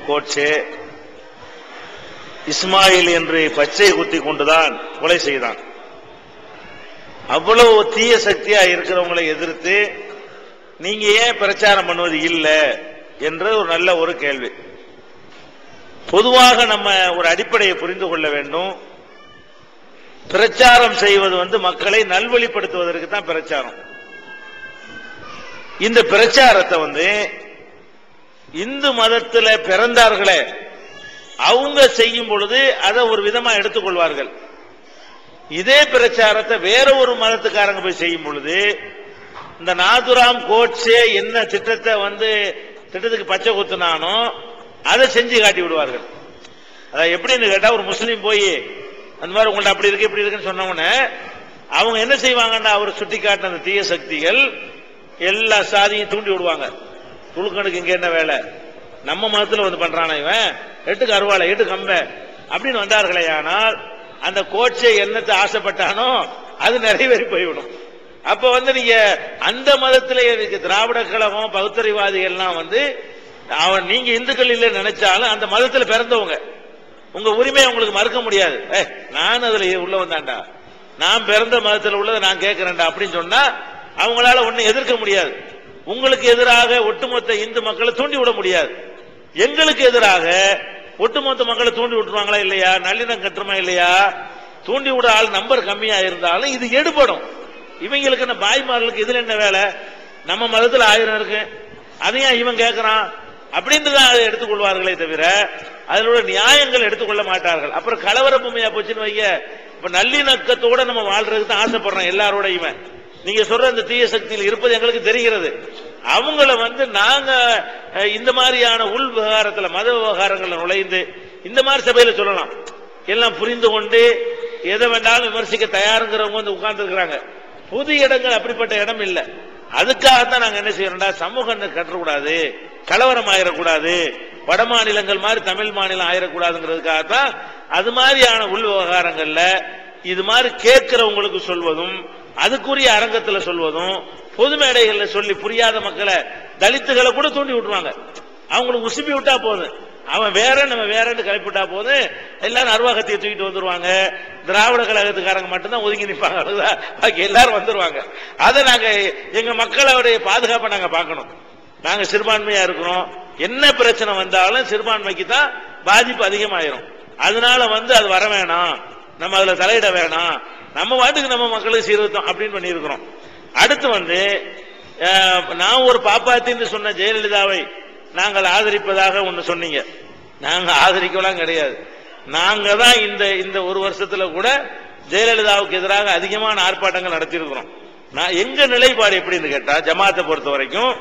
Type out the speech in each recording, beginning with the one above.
கோட்சே இஸ்மாயில் என்று பச்சை குத்தி கொண்டுதான் கொலை செய்தான் அவ்வளவு தீய சக்தியா இருக்கிறவங்களை எதிர்த்து நீங்க ஏன் பிரச்சாரம் பண்ணுவது இல்லை என்று ஒரு நல்ல ஒரு கேள்வி பொதுவாக நம்ம ஒரு அடிப்படையை புரிந்து கொள்ள வேண்டும் பிரச்சாரம் செய்வது வந்து மக்களை நல்வழிப்படுத்துவதற்கு தான் பிரச்சாரம் இந்த பிரச்சாரத்தை வந்து இந்து மதத்துல பிறந்தார்களே அவங்க செய்யும் பொழுது அதை ஒரு விதமா எடுத்துக்கொள்வார்கள் இதே பிரச்சாரத்தை வேற ஒரு மதத்துக்காரங்க போய் செய்யும் பொழுது இந்த நாதுராம் கோட்ஸே என்ன திட்டத்தை வந்து திட்டத்துக்கு பச்சை குத்துனானோ அதை செஞ்சு காட்டி விடுவார்கள் அதான் எப்படின்னு கேட்டா ஒரு முஸ்லீம் போய் அந்த மாதிரி உங்கள்ட்ட அப்படி இருக்கு இப்படி இருக்குன்னு சொன்ன உடனே அவங்க என்ன செய்வாங்கன்னா அவர் சுட்டி காட்டின அந்த தீய சக்திகள் எல்லா சாதியும் தூண்டி விடுவாங்க துளுக்கனுக்கு இங்க என்ன வேலை நம்ம மதத்துல வந்து பண்றானா இவன் எட்டுக்கு அருவாளை எட்டு கம்ப அப்படின்னு வந்தார்களே ஆனால் அந்த கோட்சை என்னத்தை ஆசைப்பட்டானோ அது நிறைவேறி போய்விடும் அப்ப வந்து நீங்க அந்த மதத்திலே இருக்கு திராவிட கழகம் பகுத்தறிவாதிகள்லாம் வந்து அவன் நீங்க இந்துக்கள் இல்லை நினைச்சாலும் அந்த மதத்துல பிறந்தவங்க உங்க உரிமையை உங்களுக்கு மறுக்க முடியாது ஏ நான் அதுல உள்ள வந்தாண்டா நான் பிறந்த மதத்துல உள்ளதை நான் கேட்கிறேன்டா அப்படின்னு சொன்னா அவங்களால ஒன்னும் எதிர்க்க முடியாது உங்களுக்கு எதிராக ஒட்டுமொத்த இந்து மக்களை தூண்டி விட முடியாது எங்களுக்கு எதிராக ஒட்டுமொத்த மக்களை தூண்டி விட்டுருவாங்களா இல்லையா நல்லிணம் கட்டுமா இல்லையா தூண்டி விட ஆள் நம்பர் கம்மியா இருந்தாலும் இது எடுபடும் இவங்களுக்கு என்ன பாய்மார்களுக்கு இதுல என்ன வேலை நம்ம மதத்துல ஆயிரம் இருக்கு அதையும் இவன் கேட்கறான் அப்படின்னு தான் அதை எடுத்துக்கொள்வார்களே தவிர அதில் உள்ள நியாயங்கள் எடுத்துக்கொள்ள மாட்டார்கள் அப்புறம் கலவர பூமியா போச்சுன்னு வைங்க இப்ப நல்லிணக்கத்தோட நம்ம வாழ்றதுக்கு தான் ஆசைப்படுறோம் எல்லாரோடையுமே நீங்க சொல்ற இந்த தீய சக்தியில் இருப்பது எங்களுக்கு தெரிகிறது அவங்கள வந்து நாங்க அஹ், இந்த மாதிரியான உள் விவகாரத்துல மத விவகாரங்கள்ல நுழைந்து இந்த மாதிரி சபையில சொல்லலாம் எல்லாம் புரிந்து கொண்டு எதை வேண்டாலும் விமர்சிக்க தயாருங்கிறவங்க வந்து உட்கார்ந்து இருக்கிறாங்க பொது இடங்கள் அப்படிப்பட்ட இடம் இல்ல அதுக்காகத்தான் நாங்க என்ன செய்யறோம்டா சமூகம் கட்டக்கூடாது கலவரம் ஆயிடக்கூடாது வட மாநிலங்கள் மாதிரி தமிழ் மாநிலம் ஆயிடக்கூடாதுங்கிறதுக்காகத்தான் அது மாதிரியான உள் விவகாரங்கள்ல இது மாதிரி கேட்கிறவங்களுக்கு சொல்வதும் அதுக்குரிய அரங்கத்துல சொல்வதும் பொது மேடைகள்ல சொல்லி புரியாத மக்களை தலித்துகளை கூட தூண்டி விட்டுருவாங்க அவங்களுக்கு உசுப்பி விட்டா போதும் அவன் வேற நம்ம வேறன்னு கிளப்பி விட்டா போதும் எல்லாரும் அருவாகத்தையை தூக்கிட்டு வந்துருவாங்க திராவிட கழகத்துக்காரங்க மட்டும்தான் ஒதுங்கி நிற்பாங்க அவ்வளவுதான். பாக்கி எல்லாரும் வந்துருவாங்க அதை நாங்க எங்க மக்களுடைய பாதுகாப்பை நாங்க பார்க்கணும் நாங்க சிறுபான்மையா இருக்கிறோம் என்ன பிரச்சனை வந்தாலும் சிறுபான்மைக்கு தான் பாதிப்பு அதிகமாயிரும் அதனால வந்து அது வர வேணாம் நம்ம அதுல தலையிட வேணாம் நம்ம வாட்டுக்கு நம்ம மக்களுக்கு சீர்திருத்தம் அப்படின்னு பண்ணியிருக்கிறோம் அடுத்து வந்து அஹ், நான் ஒரு பாப்பாத்தின்னு சொன்ன ஜெயலலிதாவை நாங்கள் ஆதரிப்பதாக ஒன்னு சொன்னீங்க நாங்க ஆதரிக்கலாம் கிடையாது நாங்க தான் இந்த இந்த ஒரு வருஷத்துல கூட ஜெயலலிதாவுக்கு எதிராக அதிகமான ஆர்ப்பாட்டங்கள் நடத்தியிருக்கிறோம் நான் எங்க நிலைப்பாடு எப்படின்னு கேட்டா ஜமாத்தை பொறுத்த வரைக்கும்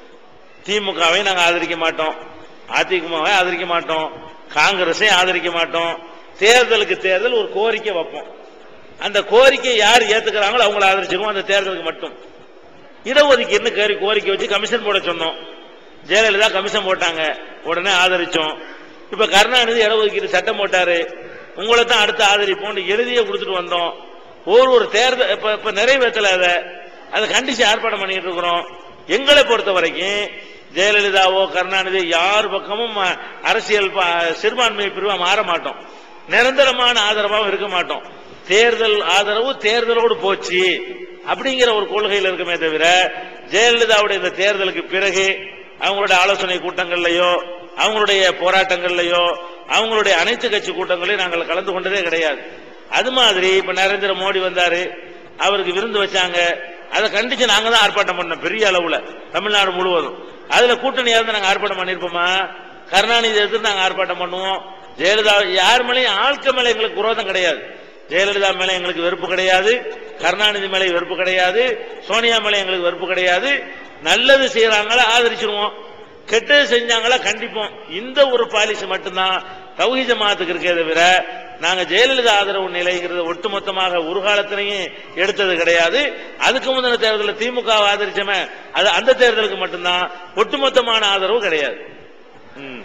திமுகவை நாங்க ஆதரிக்க மாட்டோம் அதிமுகவை ஆதரிக்க மாட்டோம் காங்கிரஸை ஆதரிக்க மாட்டோம் தேர்தலுக்கு தேர்தல் ஒரு கோரிக்கை வைப்போம் அந்த கோரிக்கை யார் ஏத்துக்கிறாங்களோ அவங்கள ஆதரிச்சிருவோம் அந்த தேர்தலுக்கு மட்டும் இடஒதுக்கீடுன்னு கேரி கோரிக்கை வச்சு கமிஷன் போட சொன்னோம் ஜெயலலிதா கமிஷன் போட்டாங்க உடனே ஆதரிச்சோம் இப்ப கருணாநிதி இடஒதுக்கீடு சட்டம் போட்டாரு உங்களை தான் அடுத்து ஆதரிப்போம்னு எழுதியே கொடுத்துட்டு வந்தோம் ஒரு ஒரு தேர்தல் இப்ப இப்ப நிறைவேற்றல அதை அதை கண்டிச்சு ஆர்ப்பாட்டம் பண்ணிட்டு இருக்கிறோம் எங்களை பொறுத்த வரைக்கும் ஜெயலலிதாவோ கருணாநிதி யார் பக்கமும் அஹ், அரசியல் ப- சிறுபான்மை பிரிவா மாற மாட்டோம் நிரந்தரமான ஆதரவாகவும் இருக்க மாட்டோம் தேர்தல் ஆதரவு தேர்தலோடு போச்சு அப்படிங்கிற ஒரு கொள்கையில் இருக்குமே தவிர ஜெயலலிதாவுடைய இந்த தேர்தலுக்கு பிறகு அவங்களுடைய ஆலோசனை கூட்டங்கள்லயோ அவங்களுடைய போராட்டங்கள்லயோ அவங்களுடைய அனைத்து கட்சி கூட்டங்களையும் நாங்கள் கலந்து கொண்டதே கிடையாது அது மாதிரி இப்ப நரேந்திர மோடி வந்தாரு அவருக்கு விருந்து வச்சாங்க அதை கண்டிச்சு நாங்க தான் ஆர்ப்பாட்டம் பண்ணோம் பெரிய அளவுல தமிழ்நாடு முழுவதும் அதுல கூட்டணியா இருந்து நாங்க ஆர்ப்பாட்டம் பண்ணிருப்போமா கருணாநிதி எதிர்த்து நாங்க ஆர்ப்பாட்டம் பண்ணுவோம் ஜெயலலிதா யார் மேலேயும் ஆட்கள் மேல எங்களுக்கு விரோதம் கிடையாது ஜெயலலிதா மேல எங்களுக்கு வெறுப்பு கிடையாது கருணாநிதி மேல வெறுப்பு கிடையாது சோனியா மேல எங்களுக்கு வெறுப்பு கிடையாது நல்லது செய்யறாங்களா ஆதரிச்சிருவோம் கெட்டது செஞ்சாங்களா கண்டிப்போம் இந்த ஒரு பாலிசி மட்டும்தான் தௌஹி ஜமாத்துக்கு இருக்கே தவிர நாங்க ஜெயலலிதா ஆதரவு நிலைங்கிறது ஒட்டுமொத்தமாக ஒரு காலத்திலையும் எடுத்தது கிடையாது அதுக்கு முந்தின தேர்தலில் திமுக ஆதரிச்சமே அது அந்த தேர்தலுக்கு மட்டும்தான் ஒட்டுமொத்தமான ஆதரவு கிடையாது ம்.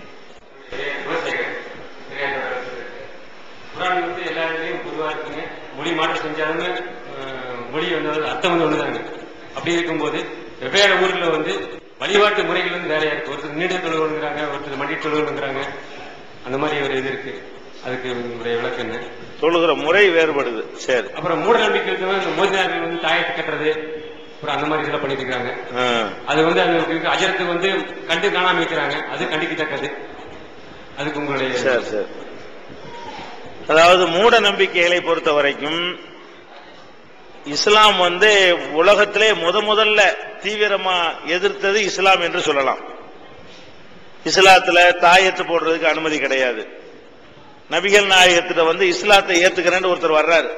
குரான் வந்து எல்லா இடத்துலையும் பொதுவா இருக்குங்க மொழி மாற்றம் செஞ்சாலுமே அஹ், மொழி வந்து அர்த்தம் வந்து ஒண்ணுதாங்க அப்படி இருக்கும்போது வெவ்வேறு ஊர்ல வந்து வழிபாட்டு முறைகள் வந்து வேறையா இருக்கு ஒருத்தர் நீண்ட தொழுவுங்கிறாங்க ஒருத்தர் மண்டி தொழுவுங்கிறாங்க அந்த மாதிரி ஒரு இது இருக்கு அதுக்கு உங்களுடைய விளக்கம் என்ன தொழுகிற முறை வேறுபடுது சரி அப்புறம் மூட நம்பிக்கை இருக்கவங்க இந்த மோதினார்கள் வந்து தாயத்து கட்டுறது அப்புறம் அந்த மாதிரி இதெல்லாம் பண்ணிட்டு இருக்காங்க ஆ. அது வந்து அந்த அஜரத்தை வந்து கண்டு காணாம இருக்கிறாங்க அது கண்டிக்கத்தக்கது அதுக்கு உங்களுடைய சரி சரி அதாவது மூட நம்பிக்கைகளை பொறுத்த வரைக்கும் இஸ்லாம் வந்து உலகத்திலே முத முதல்ல தீவிரமா எதிர்த்தது இஸ்லாம் என்று சொல்லலாம் இஸ்லாத்துல தாயத்து போடுறதுக்கு அனுமதி கிடையாது நபிகள் நாயகத்திட்ட வந்து இஸ்லாத்தை ஏத்துக்கிறேன்னு ஒருத்தர் வர்றாரு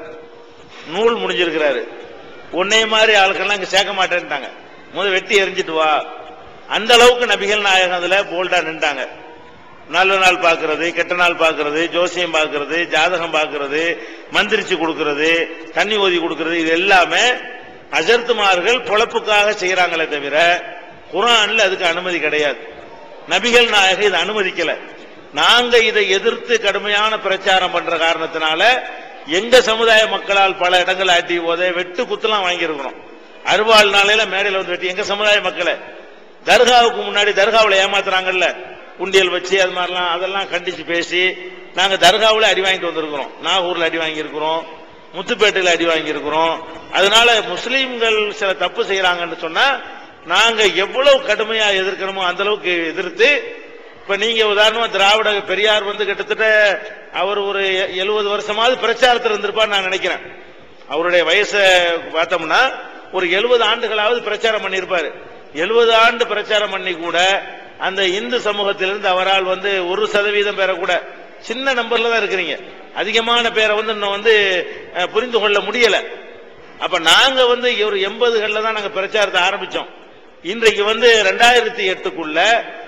நூல் முடிஞ்சிருக்கிறாரு உன்னைய மாதிரி ஆட்கள்லாம் இங்க சேர்க்க மாட்டேன்ட்டாங்க முத வெட்டி எரிஞ்சிட்டு வா அந்த அளவுக்கு நபிகள் நாயகம் அதுல போல்டா நின்றாங்க நல்ல நாள் பார்க்கிறது கெட்ட நாள் பார்க்கிறது ஜோசியம் பார்க்கிறது ஜாதகம் பார்க்கிறது மந்திரிச்சு கொடுக்கிறது தண்ணி ஊதி கொடுக்கிறது இது எல்லாமே அஜர்த்துமார்கள் பொழப்புக்காக செய்யறாங்களே தவிர குரான்ல அதுக்கு அனுமதி கிடையாது நபிகள் நாயகம் இதை அனுமதிக்கல நாங்க இதை எதிர்த்து கடுமையான பிரச்சாரம் பண்ற காரணத்தினால எங்க சமுதாய மக்களால் பல இடங்கள் ஆட்டி போதே வெட்டு குத்துலாம் வாங்கியிருக்கிறோம் அறுவாள் நாளையில மேடையில வந்து வெட்டி எங்க சமுதாய மக்களை தர்காவுக்கு முன்னாடி தர்காவுல ஏமாத்துறாங்கல்ல உண்டியல் வச்சு அது மாதிரிலாம் அதெல்லாம் கண்டிச்சு பேசி நாங்க தர்காவுல அடி வாங்கிட்டு வந்திருக்கிறோம் நாகூர்ல அடி வாங்கியிருக்கிறோம் முத்துப்பேட்டையில அடி வாங்கியிருக்கிறோம் அதனால முஸ்லீம்கள் சில தப்பு செய்யறாங்கன்னு சொன்னா நாங்க எவ்வளவு கடுமையா எதிர்க்கிறோமோ அந்த அளவுக்கு எதிர்த்து இப்ப நீங்க உதாரணமா திராவிட பெரியார் வந்து கிட்டத்தட்ட அவர் ஒரு எழுபது வருஷமாவது பிரச்சாரத்தில் இருந்திருப்பார் நான் நினைக்கிறேன் அவருடைய வயசை பார்த்தோம்னா ஒரு எழுபது ஆண்டுகளாவது பிரச்சாரம் பண்ணியிருப்பாரு எழுபது ஆண்டு பிரச்சாரம் பண்ணி கூட அந்த இந்து சமூகத்திலிருந்து அவரால் வந்து ஒரு சதவீதம் பேரை கூட சின்ன நம்பர்ல தான் இருக்கிறீங்க அதிகமான பேரை வந்து இன்னும் வந்து அஹ், புரிந்து கொள்ள முடியல அப்ப நாங்க வந்து ஒரு எண்பதுகள்ல தான் நாங்க பிரச்சாரத்தை ஆரம்பிச்சோம் இன்றைக்கு வந்து ரெண்டாயிரத்தி எட்டுக்குள்ள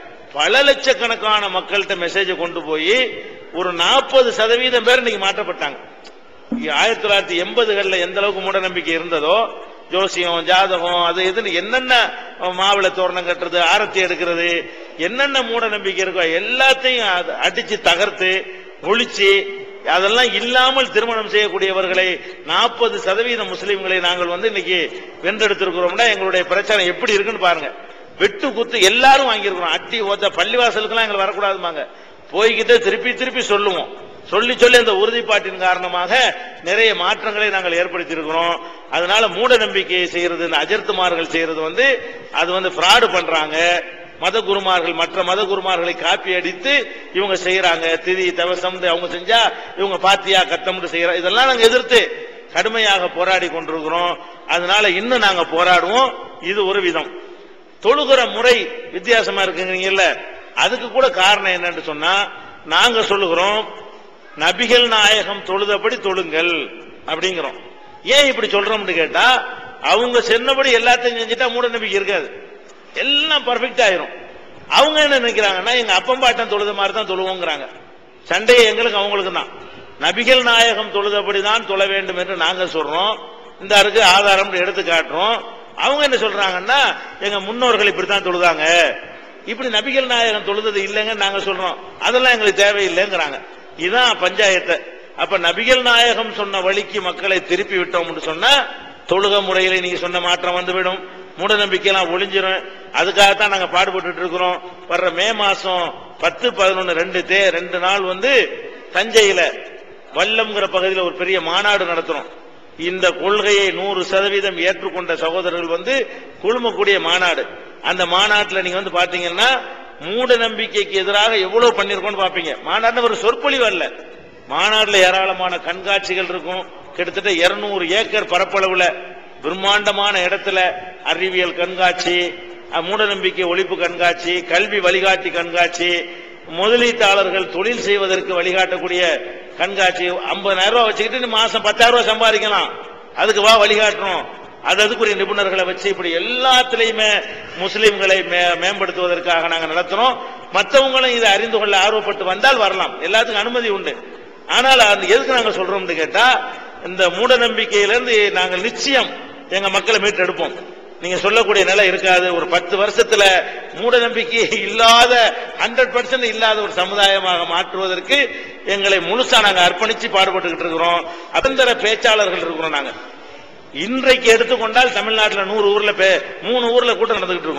பல லட்சக்கணக்கான மக்கள்கிட்ட மெசேஜை கொண்டு போய் ஒரு நாற்பது சதவீதம் பேர் இன்னைக்கு மாற்றப்பட்டாங்க ஆயிரத்தி தொள்ளாயிரத்தி எண்பதுகள்ல எந்த அளவுக்கு மூட நம்பிக்கை இருந்ததோ ஜோசியம் ஜாதகம் அது இதுன்னு என்னென்ன மாவிளை தோரணம் கட்டுறது ஆரத்தி எடுக்கிறது என்னென்ன மூட நம்பிக்கை இருக்கோ எல்லாத்தையும் அது அடிச்சு தகர்த்து ஒழிச்சு அதெல்லாம் இல்லாமல் திருமணம் செய்யக்கூடியவர்களை நாற்பது சதவீதம் முஸ்லிம்களை நாங்கள் வந்து இன்னைக்கு வென்றெடுத்திருக்கிறோம்னா எங்களுடைய பிரச்சனை எப்படி இருக்குன்னு பாருங்க வெட்டு குத்து எல்லாரும் வாங்கியிருக்கிறோம் அட்டி ஓத்த பள்ளிவாசலுக்கெல்லாம் எங்களை வரக்கூடாதுமாங்க போய்கிட்டே திருப்பி திருப்பி சொல்லுவோம் சொல்லி சொல்லி அந்த உறுதிப்பாட்டின் காரணமாக நிறைய மாற்றங்களை நாங்கள் ஏற்படுத்தியிருக்கிறோம் அதனால மூட நம்பிக்கையை செய்யறது இந்த அஜர்த்துமார்கள் செய்யறது வந்து அது வந்து ஃப்ராடு பண்றாங்க மத குருமார்கள் மற்ற மத குருமார்களை காப்பி அடித்து இவங்க செய்யறாங்க திதி தவசம் அவங்க செஞ்சா இவங்க பாத்தியா கத்தம்னு செய்யறாங்க இதெல்லாம் நாங்க எதிர்த்து கடுமையாக போராடி கொண்டிருக்கிறோம் அதனால இன்னும் நாங்க போராடுவோம் இது ஒரு விதம் தொழுகிற முறை வித்தியாசமா இருக்குங்கிறீங்கல்ல அதுக்கு கூட காரணம் என்னன்னு சொன்னா நாங்க சொல்லுகிறோம் நபிகள் நாயகம் தொழுதபடி தொழுங்கள் அப்படிங்கிறோம் ஏன் இப்படி சொல்றோம்னு கேட்டா அவங்க சொன்னபடி எல்லாத்தையும் செஞ்சுட்டா மூட நம்பிக்கை இருக்காது எல்லாம் பர்ஃபெக்ட் ஆயிரும் அவங்க என்ன நினைக்கிறாங்கன்னா எங்க அப்பம்பாட்டம் தொழுத மாதிரி தான் தொழுவோங்கிறாங்க சண்டையை எங்களுக்கு அவங்களுக்கு தான் நபிகள் நாயகம் தொழுதபடி தான் தொழ வேண்டும் என்று நாங்க சொல்றோம் இந்த அருக்கு ஆதாரம் எடுத்து காட்டுறோம் அவங்க என்ன சொல்றாங்கன்னா எங்க முன்னோர்கள் இப்படித்தான் தொழுதாங்க இப்படி நபிகள் நாயகம் தொழுதது இல்லைங்க நாங்க சொல்றோம் அதெல்லாம் எங்களுக்கு தேவையில்லைங்கிறாங்க இதுதான் பஞ்சாயத்தை அப்ப நபிகள் நாயகம் சொன்ன வழிக்கு மக்களை திருப்பி விட்டோம்னு சொன்னா தொழுக முறையில நீங்க சொன்ன மாற்றம் வந்துவிடும் மூட நம்பிக்கையெல்லாம் ஒளிஞ்சிரும் அதுக்காகத்தான் நாங்க பாடுபட்டு இருக்கிறோம் வர்ற மே மாசம் பத்து பதினொன்னு ரெண்டு தே ரெண்டு நாள் வந்து தஞ்சையில வல்லம்ங்கிற பகுதியில் ஒரு பெரிய மாநாடு நடத்துறோம் இந்த கொள்கையை நூறு சதவீதம் ஏற்றுக்கொண்ட சகோதரர்கள் வந்து குழுமக்கூடிய மாநாடு அந்த மாநாட்டில் நீங்க வந்து பாத்தீங்கன்னா மூட நம்பிக்கைக்கு எதிராக எவ்வளவு பண்ணிருக்கோம்னு பாப்பீங்க மாநாடு ஒரு சொற்பொழிவு அல்ல மாநாடுல ஏராளமான கண்காட்சிகள் இருக்கும் கிட்டத்தட்ட 200 ஏக்கர் பரப்பளவுல பிரம்மாண்டமான இடத்துல அறிவியல் கண்காட்சி அஹ், மூட நம்பிக்கை ஒழிப்பு கண்காட்சி கல்வி வழிகாட்டி கண்காட்சி முதலீட்டாளர்கள் தொழில் செய்வதற்கு வழிகாட்டக்கூடிய கண்காட்சி 50000 ரூபாய் வச்சுக்கிட்டு நீ மாசம் 10000 ரூபாய் சம்பாதிக்கலாம் அதுக்கு வா வழிகாட்டுறோம் அது அதுக்குரிய நிபுணர்களை வச்சு இப்படி எல்லாத்துலயுமே முஸ்லிம்களை மே- மேம்படுத்துவதற்காக நாங்க நடத்துறோம் மற்றவங்களும் இதை அறிந்து கொள்ள ஆர்வப்பட்டு வந்தால் வரலாம் எல்லாத்துக்கும் அனுமதி உண்டு ஆனால் அது எதுக்கு நாங்க சொல்றோம்னு கேட்டா இந்த மூட நம்பிக்கையிலிருந்து நாங்கள் நிச்சயம் எங்க மக்களை மீட்டெடுப்போம் நீங்க சொல்லக்கூடிய நிலை இருக்காது ஒரு பத்து வருஷத்துல மூட நம்பிக்கை இல்லாத ஹண்ட்ரட் பர்சன்ட் இல்லாத ஒரு சமுதாயமாக மாற்றுவதற்கு எங்களை முழுசா நாங்க அர்ப்பணிச்சு பாடுபட்டுக்கிட்டு இருக்கிறோம் அதந்தர பேச்சாளர்கள் இருக்கிறோம் நாங்க இன்றைக்கு எடுத்துக்கொண்டால் தமிழ்நாட்டில் நூறு ஊர்ல பே- மூணு ஊர்ல கூட்டம் நடந்துகிட்டு இருக்கும்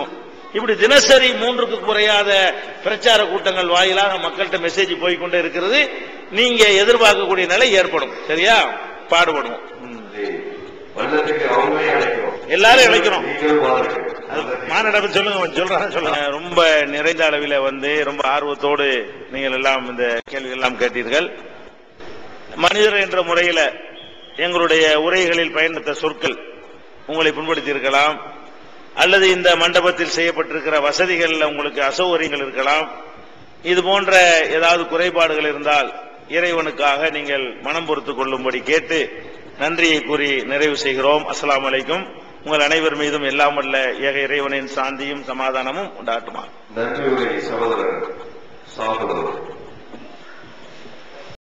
இப்படி தினசரி மூன்றுக்கு குறையாத பிரச்சார கூட்டங்கள் வாயிலாக மக்கள்கிட்ட மெசேஜ் போய்க்கொண்டே இருக்கிறது நீங்க எதிர்பார்க்கக்கூடிய நிலை ஏற்படும் சரியா பாடுபடுவோம் ம். வல்லத்துக்கு அவங்களே அழைக்கிறோம் எல்லாரும் அழைக்கிறோம். நீங்களும் வாருங்கள். மாநாட சொல்லுங்க சொல்றாங்க சொல்லுங்க ரொம்ப நிறைந்த அளவில் வந்து ரொம்ப ஆர்வத்தோடு நீங்கள் எல்லாம் இந்த கேள்வி எல்லாம் கேட்டீர்கள் மனிதர் என்ற முறையில எங்களுடைய உரைகளில் பயன்படுத்த சொற்கள் உங்களை புண்படுத்தி இருக்கலாம் அல்லது இந்த மண்டபத்தில் செய்யப்பட்டிருக்கிற வசதிகள்ல உங்களுக்கு அசௌகரியங்கள் இருக்கலாம் இது போன்ற ஏதாவது குறைபாடுகள் இருந்தால் இறைவனுக்காக நீங்கள் மனம் பொறுத்துக் கொள்ளும்படி கேட்டு நன்றியை கூறி நிறைவு செய்கிறோம் அஸ்ஸலாமு அலைக்கும் உங்கள் அனைவர் மீதும் எல்லாம் வல்ல ஏக இறைவனின் சாந்தியும் சமாதானமும் உண்டாட்டுமா நன்றி உரை சகோதரர் சாகுதவர்